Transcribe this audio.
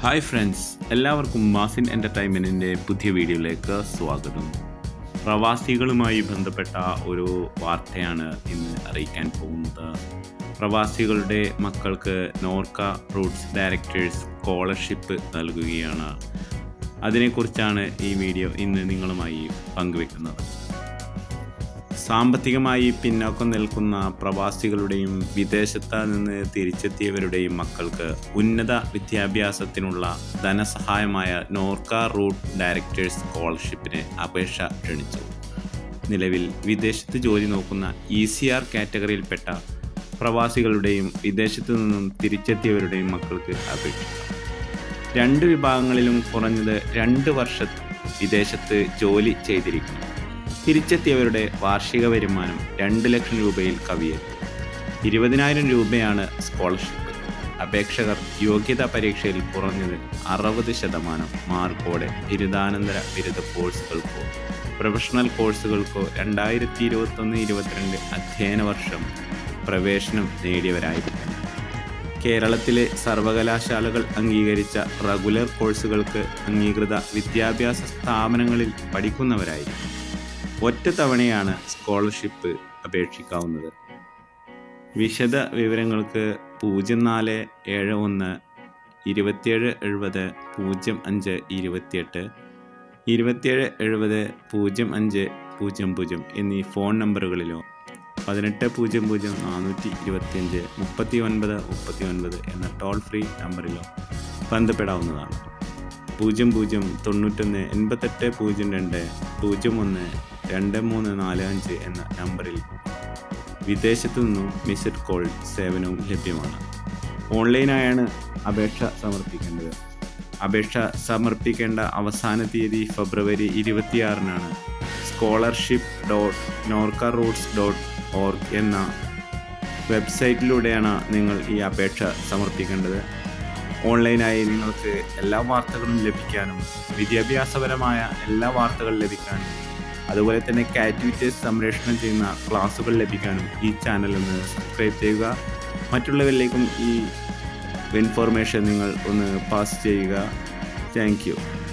hi friends എല്ലാവർക്കും മാസിൻ എൻ്റർടൈൻമെൻറ്റിൻ്റെ പുതിയ വീഡിയോയിലേക്ക് സ്വാഗതം പ്രവാസികളുമായി ബന്ധപ്പെട്ട ഒരു വാർത്തയാണ് ഇന്ന് അറിയിക്കാൻ പോകുന്നത് പ്രവാസികളുടെ മക്കൾക്ക് നോർക്ക റൂട്ട്സ് ഡയറക്ടേഴ്സ് സ്കോളർഷിപ്പ് നൽകുകയാണ് അതിനെക്കുറിച്ചാണ് ഈ വീഡിയോ ഇന്ന് നിങ്ങളുമായി പങ്കുവെക്കുന്നത് സാമ്പത്തികമായി പിന്നോക്കം നിൽക്കുന്ന പ്രവാസികളുടെയും വിദേശത്ത് നിന്ന് തിരിച്ചെത്തിയവരുടെയും മക്കൾക്ക് ഉന്നത വിദ്യാഭ്യാസത്തിനുള്ള ധനസഹായമായ നോർക്ക റൂട്ട് ഡയറക്ടേഴ്സ് സ്കോളർഷിപ്പിന് അപേക്ഷ ക്ഷണിച്ചു നിലവിൽ വിദേശത്ത് ജോലി നോക്കുന്ന ഇ സി ആർ കാറ്റഗറിയിൽപ്പെട്ട പ്രവാസികളുടെയും വിദേശത്തു നിന്നും തിരിച്ചെത്തിയവരുടെയും മക്കൾക്ക് അപേക്ഷിക്കാം രണ്ട് വിഭാഗങ്ങളിലും കുറഞ്ഞത് രണ്ട് വർഷം വിദേശത്ത് ജോലി ചെയ്തിരിക്കണം തിരിച്ചെത്തിയവരുടെ വാർഷിക വരുമാനം രണ്ട് ലക്ഷം രൂപയിൽ കവിയരുത് ഇരുപതിനായിരം രൂപയാണ് സ്കോളർഷിപ്പ് അപേക്ഷകർ യോഗ്യതാ പരീക്ഷയിൽ കുറഞ്ഞത് അറുപത് ശതമാനം മാർക്കോടെ ബിരുദാനന്തര ബിരുദ കോഴ്സുകൾക്കോ പ്രൊഫഷണൽ കോഴ്സുകൾക്കോ രണ്ടായിരത്തി ഇരുപത്തൊന്ന് ഇരുപത്തിരണ്ട് അധ്യയന വർഷം പ്രവേശനം നേടിയവരായിരിക്കണം കേരളത്തിലെ സർവകലാശാലകൾ അംഗീകരിച്ച റെഗുലർ കോഴ്സുകൾക്ക് അംഗീകൃത വിദ്യാഭ്യാസ സ്ഥാപനങ്ങളിൽ പഠിക്കുന്നവരായിരിക്കും ഒറ്റ തവണയാണ് സ്കോളർഷിപ്പ് അപേക്ഷിക്കാവുന്നത് വിശദ വിവരങ്ങൾക്ക് പൂജ്യം നാല് ഏഴ് ഒന്ന് ഇരുപത്തിയേഴ് എഴുപത് പൂജ്യം അഞ്ച് ഇരുപത്തിയെട്ട് ഇരുപത്തിയേഴ് എഴുപത് പൂജ്യം അഞ്ച് പൂജ്യം പൂജ്യം എന്നീ ഫോൺ നമ്പറുകളിലോ പതിനെട്ട് പൂജ്യം പൂജ്യം നാനൂറ്റി ഇരുപത്തിയഞ്ച് മുപ്പത്തി ഒൻപത് മുപ്പത്തി ഒൻപത് എന്ന ടോൾ ഫ്രീ നമ്പറിലോ ബന്ധപ്പെടാവുന്നതാണ് പൂജ്യം പൂജ്യം തൊണ്ണൂറ്റൊന്ന് എൺപത്തെട്ട് പൂജ്യം രണ്ട് പൂജ്യം ഒന്ന് രണ്ട് മൂന്ന് നാല് അഞ്ച് എന്ന നമ്പറിൽ വിദേശത്തു നിന്നും മിസ്ഡ് കോൾ സേവനവും ലഭ്യമാണ് ഓൺലൈനായാണ് അപേക്ഷ സമർപ്പിക്കേണ്ടത് അപേക്ഷ സമർപ്പിക്കേണ്ട അവസാന തീയതി ഫെബ്രുവരി ഇരുപത്തിയാറിനാണ് scholarship dot Norka roots dot org എന്ന വെബ്സൈറ്റിലൂടെയാണ് നിങ്ങൾ ഈ അപേക്ഷ സമർപ്പിക്കേണ്ടത് ഓൺലൈനായി നിങ്ങൾക്ക് എല്ലാ വാർത്തകളും ലഭിക്കാനും വിദ്യാഭ്യാസപരമായ എല്ലാ വാർത്തകളും ലഭിക്കാനും അതുപോലെ തന്നെ കാറ്റുവിറ്റേഴ്സ് സംരക്ഷണം ചെയ്യുന്ന ക്ലാസ്സുകൾ ലഭിക്കാനും ഈ ചാനൽ ഒന്ന് സബ്സ്ക്രൈബ് ചെയ്യുക മറ്റുള്ളവരിലേക്കും ഈ ഇൻഫോർമേഷൻ നിങ്ങൾ ഒന്ന് പാസ് ചെയ്യുക താങ്ക്